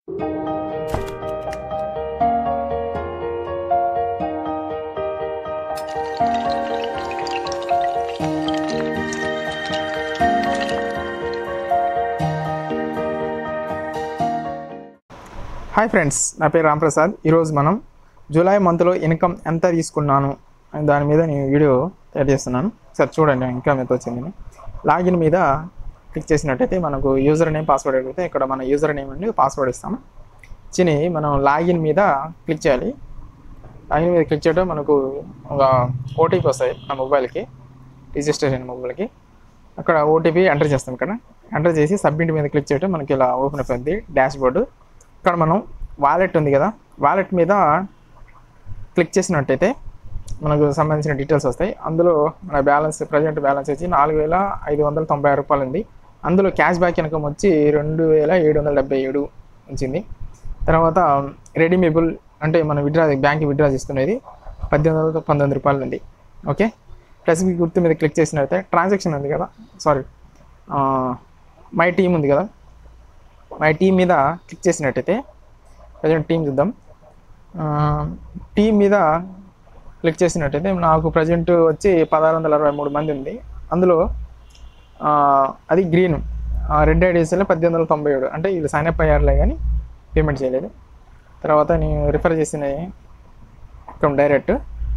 hi friends నా పేరు రాంప్రసాద్ ఈరోజు మనం జూలై మంత్లో ఇన్కమ్ ఎంత తీసుకున్నాను అని దాని మీద నేను వీడియో తయారు చేస్తున్నాను సార్ చూడండి ఇన్కమ్ ఎంత వచ్చిందని లాగిన్ మీద క్లిక్ చేసినట్టయితే మనకు యూజర్ నేమ్ పాస్వర్డ్ అడిగితే ఇక్కడ మన యూజర్ నేమ్ అండి పాస్వర్డ్ ఇస్తాము ఇచ్చి మనం లాగిన్ మీద క్లిక్ చేయాలి లాగిన్ మీద క్లిక్ చేయడం మనకు ఒక ఓటీపీ వస్తాయి మన మొబైల్కి రిజిస్ట్రేషన్ మొబైల్కి అక్కడ ఓటీపీ ఎంటర్ చేస్తాం ఇక్కడ ఎంటర్ చేసి సబ్మిట్ మీద క్లిక్ చేయడం మనకి ఇలా ఓపెన్ అయిపోయింది డాష్ బోర్డు ఇక్కడ మనం వాలెట్ ఉంది కదా వాలెట్ మీద క్లిక్ చేసినట్టయితే మనకు సంబంధించిన డీటెయిల్స్ వస్తాయి అందులో మన బ్యాలెన్స్ ప్రజెంట్ బ్యాలెన్స్ వచ్చి నాలుగు వేల ఐదు వందల తొంభై ఆరు రూపాయలు ఉంది అందులో క్యాష్ బ్యాక్ ఇన్కమ్ వచ్చి రెండు వేల ఏడు వందల డెబ్బై ఏడు వచ్చింది తర్వాత రెడీమేబుల్ అంటే మనం విడ్రా బ్యాంక్ విడ్రా చేసుకునేది పద్దెనిమిది వందల పంతొమ్మిది రూపాయలు ఉంది ఓకే ప్లస్ మీ గుర్తు మీద క్లిక్ చేసినట్టయితే ట్రాన్సాక్షన్ ఉంది కదా సారీ మై టీమ్ ఉంది కదా మై టీం మీద క్లిక్ చేసినట్టయితే ప్రజెంట్ టీం చూద్దాం టీం మీద క్లిక్ చేసినట్టయితే నాకు ప్రజెంట్ వచ్చి పదహారు వందల అరవై మూడు మంది ఉంది అందులో ఆ, అది గ్రీన్ రెడ్ ఐడీస్లో పద్దెనిమిది వందల తొంభై ఏడు అంటే వీళ్ళు సైన్ అప్ అయ్యారులే కానీ పేమెంట్ చేయలేదు తర్వాత నేను రిఫర్ చేసిన ఇక్కడ డైరెక్ట్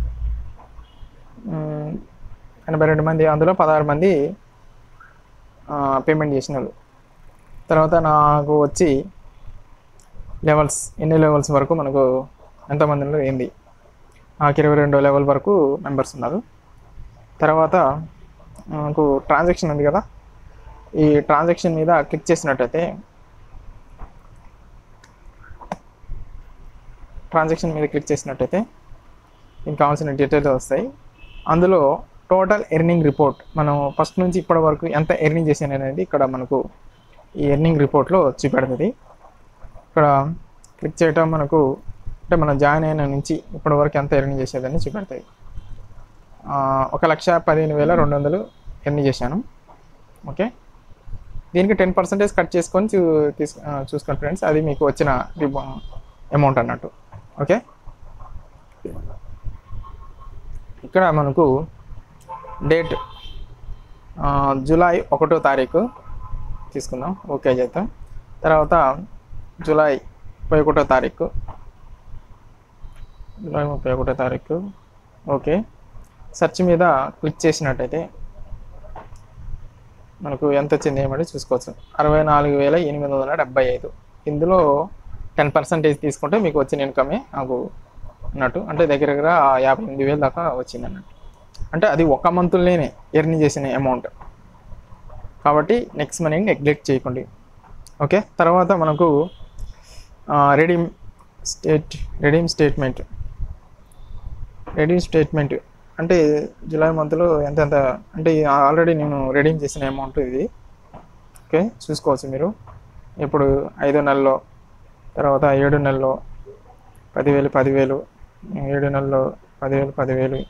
మ్, ఎనభై రెండు మంది అందులో పదహారు మంది పేమెంట్ చేసిన వాళ్ళు తర్వాత నాకు వచ్చి లెవెల్స్ ఎన్ని లెవెల్స్ వరకు మనకు ఎంతమందిలో ఏంది నాకు ఇరవై రెండో లెవెల్ వరకు మెంబర్స్ ఉన్నారు తర్వాత మనకు ట్రాన్సాక్షన్ ఉంది కదా ఈ ట్రాన్సాక్షన్ మీద క్లిక్ చేసినట్టయితే ట్రాన్సాక్షన్ మీద క్లిక్ చేసినట్టయితే మీకు కావాల్సిన డీటెయిల్స్ వస్తాయి అందులో టోటల్ ఎర్నింగ్ రిపోర్ట్ మనం ఫస్ట్ నుంచి ఇప్పటి వరకు ఎంత ఎర్నింగ్ చేశాను అనేది ఇక్కడ మనకు ఈ ఎర్నింగ్ రిపోర్ట్లో చూపెడుతుంది ఇక్కడ క్లిక్ చేయటం మనకు అంటే మనం జాయిన్ అయిన నుంచి ఇప్పటి వరకు ఎంత ఎర్నింగ్ చేసేదని చూపెడతాయి ఆ, ఒక లక్ష పదిహేను వేల రెండు వందలు ఎర్నింగ్ చేశాను ఓకే దీనికి టెన్ పర్సెంటేజ్ కట్ చేసుకొని చూ తీసు ఆ, చూసుకోండి ఫ్రెండ్స్ అది మీకు వచ్చిన అమౌంట్ అన్నట్టు ఓకే ఇక్కడ మనకు డేట్ ఆ, జూలై ఒకటో తారీఖు తీసుకుందాం ఓకే చేద్దాం తర్వాత జూలై ముప్పై ఒకటో తారీఖు జూలై ముప్పై ఒకటో తారీఖు ఓకే సెర్చ్ మీద క్లిక్ చేసినట్టయితే మనకు ఎంత వచ్చింది ఏమంటే చూసుకోవచ్చు అరవై నాలుగు వేల ఎనిమిది వందల డెబ్బై ఐదు ఇందులో టెన్ పర్సెంటేజ్ తీసుకుంటే మీకు వచ్చిన ఇన్కమే నాకు అన్నట్టు అంటే దగ్గర దగ్గర యాభై ఎనిమిది వేలు దాకా వచ్చింది అన్నట్టు అంటే అది ఒక మంత్లోనే ఎర్న్ చేసిన అమౌంట్ కాబట్టి నెక్స్ట్ మనీ నెగ్లెక్ట్ చేయకండి ఓకే తర్వాత మనకు redeem state redeem statement redeem statement అంటే జూలై మంత్లో ఎంత ఎంత అంటే ఆల్రెడీ నేను రెడీమ్ చేసిన అమౌంట్ ఇది ఓకే చూసుకోవచ్చు మీరు ఇప్పుడు ఐదు నెలల్లో తర్వాత ఏడు నెలల్లో పదివేలు పదివేలు ఏడు నెలల్లో పదివేలు పదివేలు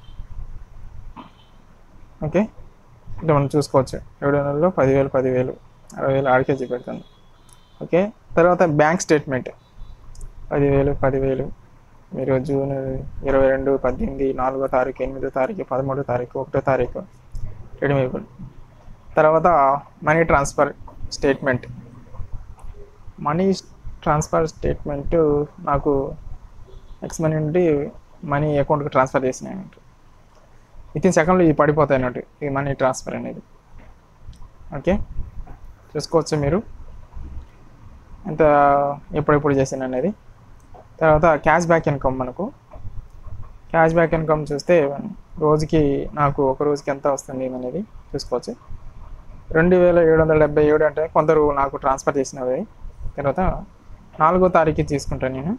ఓకే అంటే మనం చూసుకోవచ్చు ఏడు నెలల్లో పదివేలు పదివేలు అరవై వేలు ఆడికే చూపెడుతుంది ఓకే తర్వాత బ్యాంక్ స్టేట్మెంట్ పదివేలు పదివేలు మీరు జూన్ ఇరవై రెండు పద్దెనిమిది నాలుగో తారీఖు ఎనిమిదో తారీఖు పదమూడో తారీఖు ఒకటో తారీఖు రెడీమేబుల్ తర్వాత money transfer statement money transfer statement నాకు నెక్స్ట్ మనీ నుండి మనీ అకౌంట్కి ట్రాన్స్ఫర్ చేసినాయి విత్ ఇన్ సెకండ్లో ఇవి పడిపోతాయి అన్నట్టు ఈ మనీ ట్రాన్స్ఫర్ అనేది ఓకే చూసుకోవచ్చు మీరు ఎంత ఎప్పుడెప్పుడు చేసాను అనేది తర్వాత క్యాష్ బ్యాక్ ఇన్కమ్ మనకు క్యాష్ బ్యాక్ ఇన్కమ్ చూస్తే రోజుకి నాకు ఒక రోజుకి ఎంత వస్తుంది అనేది చూసుకోవచ్చు రెండు వేల ఏడు వందల డెబ్బై ఏడు అంటే కొందరు నాకు ట్రాన్స్ఫర్ చేసినవి తర్వాత నాలుగో తారీఖు తీసుకుంటాను నేను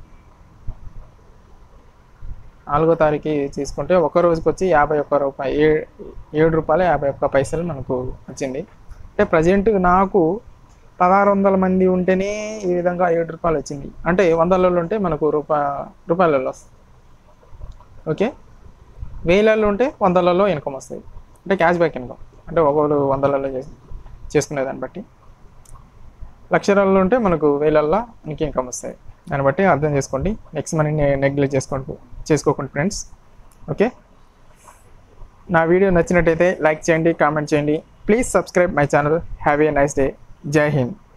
నాలుగో తారీఖు తీసుకుంటే ఒక రోజుకి వచ్చి యాభై ఒక్క రూపాయి ఏ- ఏడు రూపాయలు యాభై ఒక్క పైసలు మనకు వచ్చింది అంటే ప్రజెంట్ నాకు పదహారు వందల మంది ఉంటేనే ఈ విధంగా ఏడు రూపాయలు వచ్చింది అంటే వందలలో ఉంటే మనకు రూపా రూపాయలలో వస్తుంది ఓకే వేలలో ఉంటే వందలలో ఇన్కమ్ వస్తుంది అంటే క్యాష్ బ్యాక్ ఇన్కమ్ అంటే ఒకరు వందలలో చేసి చేసుకునే దాన్ని బట్టి లక్షలలో ఉంటే మనకు వేలల్లో మనకి ఇన్కమ్ వస్తాయి దాన్ని బట్టి అర్థం చేసుకోండి నెక్స్ట్ మనీ నెగ్లెక్ట్ చేసుకోండి చేసుకోకండి ఫ్రెండ్స్ ఓకే నా వీడియో నచ్చినట్టయితే లైక్ చేయండి కామెంట్ చేయండి please subscribe my channel have a nice day Jai Hind